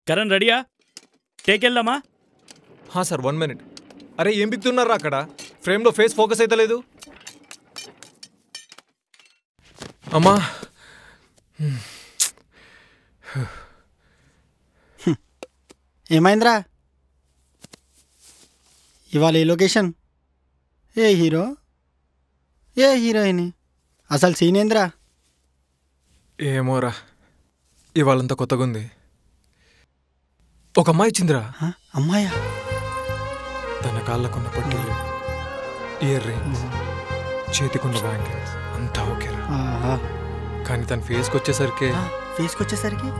కరణ్ రెడీయా టేక్ వెళ్దామా హా సార్ వన్ మినిట్ అరే ఏం బిక్తున్నారా అక్కడ ఫ్రేమ్లో ఫేస్ ఫోకస్ అయితే లేదు అమ్మా ఏమైందిరా ఇవాళ ఏ లొకేషన్ ఏ హీరో ఏ హీరోయిన్ అసలు సీన్ ఏందిరా ఏమోరా ఇవాళంతా కొత్తగా ఉంది ఒక అమ్మాయి ఇచ్చిందిరా ఆ, అమ్మాయా తన కాళ్ళకున్న పట్టీలు ఇయర్ రింగ్స్ చేతికున్న బ్యాంగిల్స్ అంతా ఓకేరా ఆహా. కానీ తన ఫేస్కి వచ్చేసరికి ఆ, ఫేస్కి వచ్చేసరికి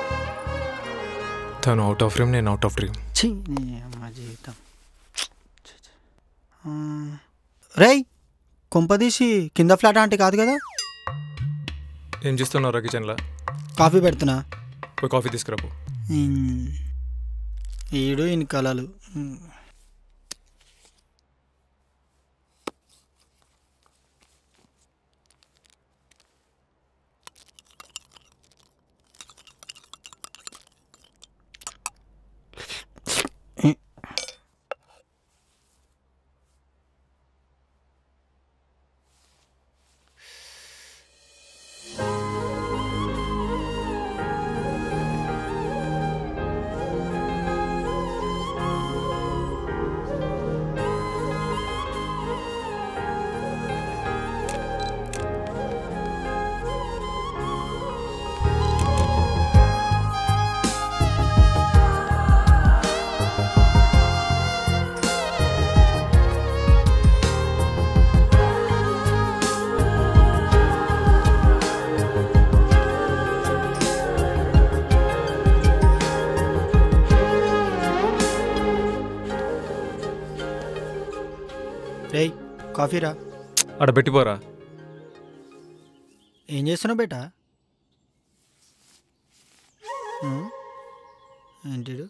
తను అవుట్ ఆఫ్ డ్రీమ్ నేను అవుట్ ఆఫ్ డ్రీమ్ ఛీ నీ అమ్మ జీవితం ఛీ, ఛీ. ఆ, రేయ్ కొంపదీసి కింద ఫ్లాట్ ఆంటీ కాదు కదా ఏం చేస్తున్నారా కిచెన్లో కాఫీ పెడుతున్నా పోయి కాఫీ తీసుకురాపు ఉమ్. ఈడు ఇన్ని కళలు ఉమ్. రేయ్ కాఫీ రా ఆడ పెట్టిపోరా ఏం చేస్తున్నావు బేటా ఉమ్. ఏంటిడు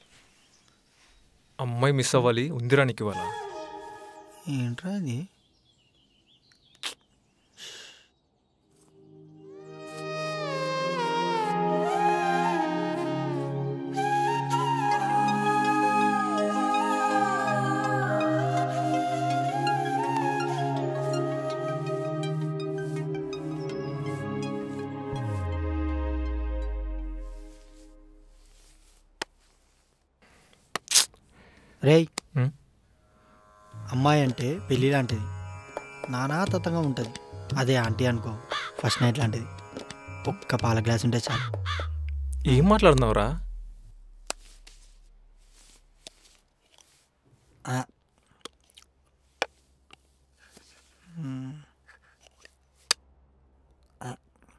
అమ్మాయి మిస్ అవ్వాలి ఉందిరా నీకు ఇవాళ ఏంట్రా ఇది రేయ్ ఉమ్. అమ్మాయి అంటే పెళ్ళి లాంటిది నానా తత్తంగా ఉంటుంది అదే ఆంటీ అనుకో ఫస్ట్ నైట్ లాంటిది ఒక్క పాల గ్లాస్ ఉంటే చాలు ఏం మాట్లాడుతున్నావురా ఆ. మ్మ్. ఆ.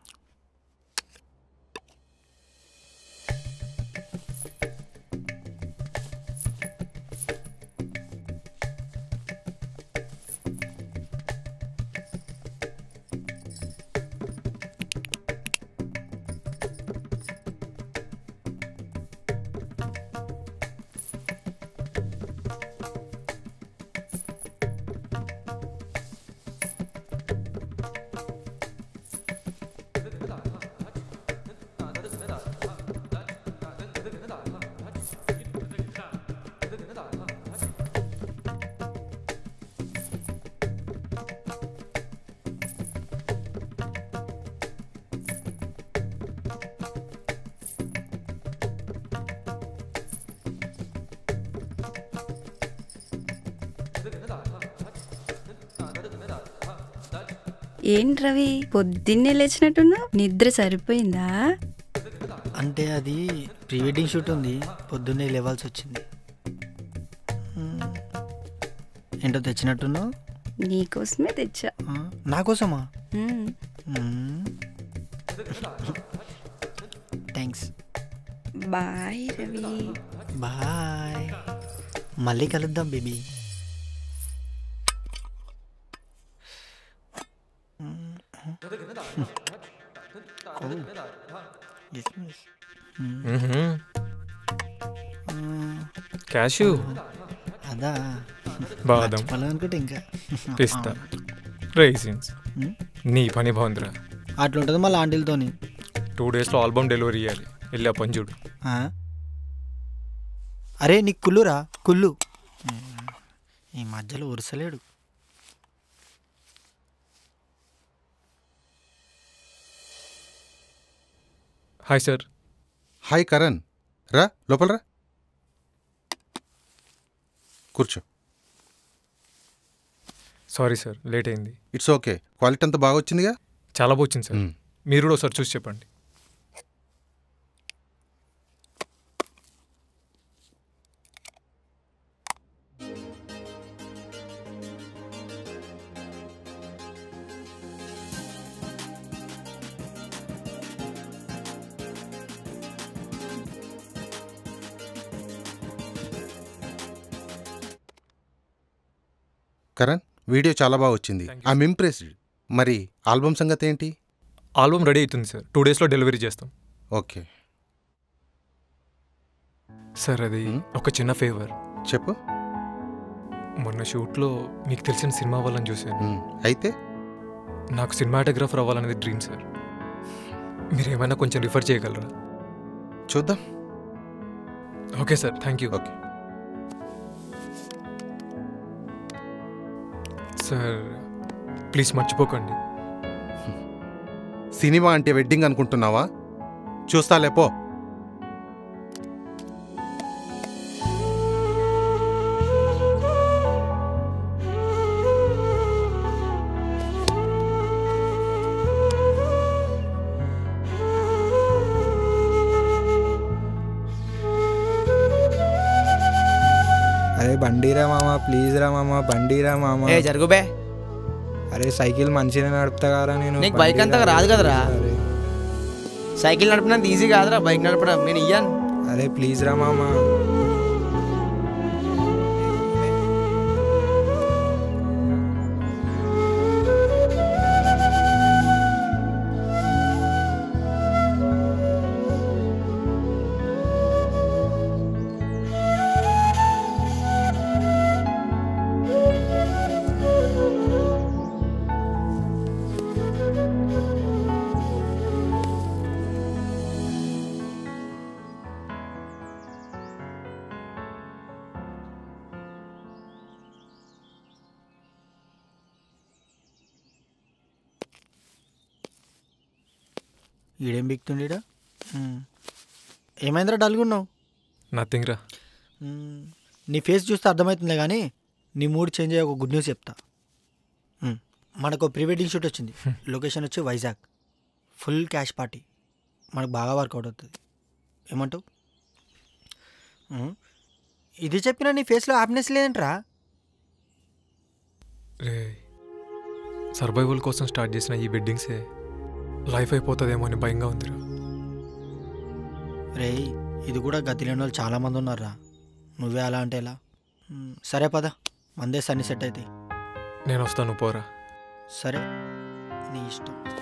ఏంటి రవి పొద్దున్నే లేచినట్టున్నావు నిద్ర సరిపోయిందా అంటే అది ప్రీ వెడ్డింగ్ షూట్ ఉంది పొద్దున్నే లేవాల్సి వచ్చింది మ్మ్. ఏంటో తెచ్చినట్టున్నావు నీకోసమే తెచ్చా ఆ, నా కోసమా మ్మ్. థ్యాంక్స్ బాయ్ రవి బాయ్ మళ్ళీ కలుద్దాం బేబీ క్యాష్యూ అదా బాదం అనుకుంటే ఇంకా పిస్తా రైసిన్స్ ఉమ్. నీ పని బాగుందిరా అట్లా ఉంటుంది మళ్ళీ ఆంటీలతోని టూ డేస్లో ఆల్బమ్ డెలివరీ ఇవ్వాలి వెళ్ళి ఆ పని చూడు ఆ? అరే నీకు కుల్లురా కుళ్ళు ఈ మధ్యలో ఉరసలేడు హాయ్ సార్ హాయ్ కరణ్ రా లోపల రా కూర్చో సారీ సార్ లేట్ అయింది ఇట్స్ ఓకే క్వాలిటీ అంతా బాగా వచ్చిందిగా చాలా బాగుంది సార్ మ్మ్. మీరు కూడా ఒకసారి చూసి చెప్పండి కరణ్ వీడియో చాలా బాగా వచ్చింది Thank you. ఐఎమ్ ఇంప్రెస్డ్ మరి ఆల్బమ్ సంగతి ఏంటి ఆల్బమ్ రెడీ అవుతుంది సార్ టూ డేస్లో డెలివరీ చేస్తాం ఓకే సార్ అది మ్మ్. ఒక చిన్న ఫేవర్ చెప్పు మొన్న షూట్లో మీకు తెలిసిన సినిమా వాళ్ళని చూశాను మ్, అయితే నాకు సినిమాటోగ్రాఫర్ అవ్వాలనేది డ్రీమ్ సార్ మీరు ఏమైనా కొంచెం రిఫర్ చేయగలరా చూద్దాం okay sir thank you okay sir please మర్చిపోకండి సినిమా అంటే వెడ్డింగ్ అనుకుంటున్నావా చూస్తాలే పో అరే బండిరా మామ ప్లీజ్ రా మామ బండిరా మామ ఏ జరుగు బే అరే సైకిల్ మంచిగా నడుపుతా కదా నేను నీకు బైక్ బండిరా, అంతగా రాదు కదరా? అరే, సైకిల్ నడపడం ఈజీ కాదురా బైక్ నడపడం నేను ఇయ్యాను అరే ప్లీజ్ రా మామ ఈడేం బిక్తుండీడా ఏమైందిరా డల్గున్నావు నథింగ్ రా మ్మ్. నీ ఫేస్ చూస్తే అర్థమవుతుందిలే కానీ నీ మూడ్ చేంజ్ అయ్యే ఒక గుడ్ న్యూస్ చెప్తా మ్మ్. మనకు ప్రీ వెడ్డింగ్ షూట్ వచ్చింది లొకేషన్ వచ్చి వైజాగ్ ఫుల్ క్యాష్ పార్టీ మనకు బాగా వర్కౌట్ అవుతుంది ఏమంటావు మ్మ్. ఇది చెప్పినా నీ ఫేస్లో హ్యాపీనెస్ లేదంట్రా రే సర్వైవల్ కోసం స్టార్ట్ చేసిన ఈ వెడ్డింగ్సే లైఫ్ అయిపోతుందేమో అని భయంగా ఉందిరా రేయ్ ఇది కూడా గతి లేని వాళ్ళు చాలామంది ఉన్నారా నువ్వే అలా అంటే ఎలా మ్మ్. సరే పద మందే సన్ని సెట్ అవుతాయి నేను వస్తాను పోరా సరే నీ ఇష్టం